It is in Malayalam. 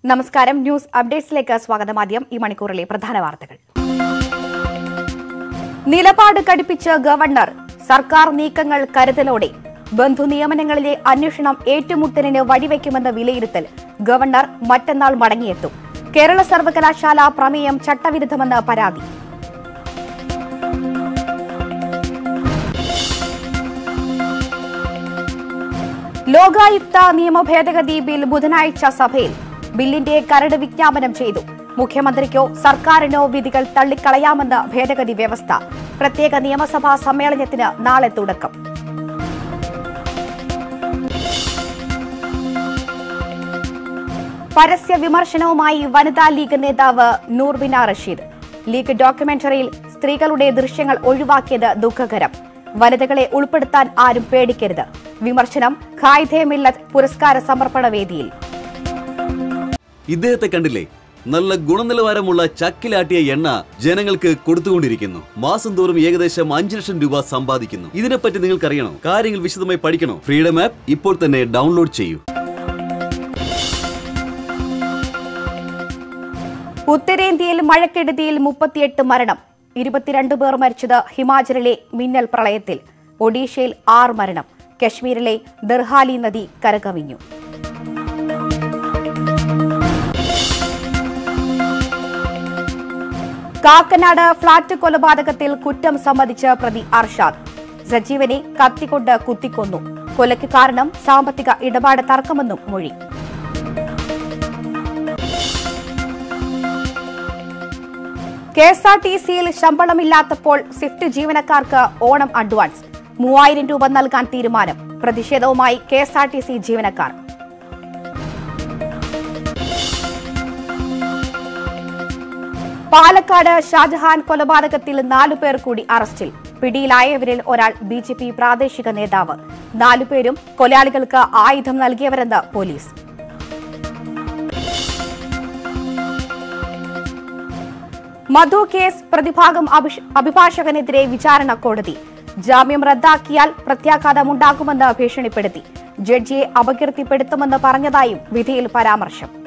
നമസ്കാരം ന്യൂസ് അപ്ഡേറ്റ്സിലേക്ക് സ്വാഗതം ആദ്യം ഈ മണിക്കൂറിലെ പ്രധാന വാർത്തകൾ നിലപാട് കടുപ്പിച്ച് ഗവർണർ സർക്കാർ നീക്കങ്ങൾ കരുതലോടെ ബന്ധു നിയമനങ്ങളിലെ അന്വേഷണം ഏറ്റുമുട്ടലിന് വഴിവെക്കുമെന്ന വിലയിരുത്തൽ ഗവർണർ മറ്റന്നാൾ മടങ്ങിയെത്തും കേരള സർവകലാശാല പ്രമേയം ചട്ടവിരുദ്ധമെന്ന് പരാതി ലോകായുക്ത നിയമ ഭേദഗതി ബിൽ ബുധനാഴ്ച സഭയിൽ ബില്ലിന്റെ കരട് വിജ്ഞാപനം ചെയ്തു മുഖ്യമന്ത്രിക്കോ സർക്കാരിനോ വിധികൾ തള്ളിക്കളയാമെന്ന് ഭേദഗതി വ്യവസ്ഥ പ്രത്യേക നിയമസഭാ സമ്മേളനത്തിന് നാളെ തുടക്കം പരസ്യ വിമർശനവുമായി വനിതാ ലീഗ് നേതാവ് നൂർബിന റഷീദ് ലീഗ് ഡോക്യുമെന്ററിയിൽ സ്ത്രീകളുടെ ദൃശ്യങ്ങൾ ഒഴിവാക്കിയത് ദുഃഖകരം വനിതകളെ ഉൾപ്പെടുത്താൻ ആരും പേടിക്കരുത് വിമർശനം ഖായിദെ മില്ലത്ത് പുരസ്കാര സമർപ്പണ വേദിയിൽ ഇദ്ദേഹത്തെ കണ്ടില്ലേ നല്ല ഗുണനിലവാരമുള്ള ചക്കിലാട്ടിയ എണ്ണ ജനങ്ങൾക്ക് കൊടുത്തുകൊണ്ടിരിക്കുന്നു മാസം തോറും ഏകദേശം അഞ്ചു ലക്ഷം രൂപ സമ്പാദിക്കുന്നു ഇതിനെപ്പറ്റി നിങ്ങൾക്കറിയണോ കാര്യങ്ങൾ വിശദമായി പഠിക്കണോ ഫ്രീഡം ആപ്പ് ഇപ്പോൾ തന്നെ ഡൗൺലോഡ് ചെയ്യൂ ഉത്തരേന്ത്യയിൽ മഴക്കെടുതിയിൽ മുപ്പത്തിയെട്ട് മരണം ഇരുപത്തിരണ്ട് പേർ മരിച്ചത് ഹിമാചലിലെ മിന്നൽ പ്രളയത്തിൽ ഒഡീഷയിൽ ആറ് മരണം കശ്മീരിലെ ദർഹാലി നദി കരകവിഞ്ഞു കാക്കനാട് ഫ്ളാറ്റ് കൊലപാതകത്തിൽ കുറ്റം സമ്മതിച്ച് പ്രതി അർഷാദ് സജീവനെ കത്തിക്കൊണ്ട് കുത്തിക്കൊന്നു കൊലയ്ക്ക് കാരണം സാമ്പത്തിക ഇടപാട് തർക്കമെന്നും മൊഴി കെ എസ് ആർ ടി സിയിൽ ശമ്പളമില്ലാത്തപ്പോൾ സ്വിഫ്റ്റ് ജീവനക്കാർക്ക് ഓണം അഡ്വാൻസ് മൂവായിരം രൂപ നൽകാൻ തീരുമാനം പ്രതിഷേധവുമായി K S R T C ജീവനക്കാർ പാലക്കാട് ഷാജഹാൻ കൊലപാതകത്തിൽ നാലു പേർ കൂടി അറസ്റ്റിൽ പിടിയിലായവരിൽ ഒരാൾ ബി ജെ പി പ്രാദേശിക നേതാവ് നാലുപേരും കൊലയാളികൾക്ക് ആയുധം നൽകിയവരെന്ന് പോലീസ് മധു കേസ് പ്രതിഭാഗം അഭിഷ- അഭിഭാഷകനെതിരെ വിചാരണ കോടതി ജാമ്യം റദ്ദാക്കിയാൽ പ്രത്യാഘാതമുണ്ടാകുമെന്ന് ഭീഷണിപ്പെടുത്തി ജഡ്ജിയെ അപകീർത്തിപ്പെടുത്തുമെന്ന് പറഞ്ഞതായും വിധിയിൽ പരാമർശം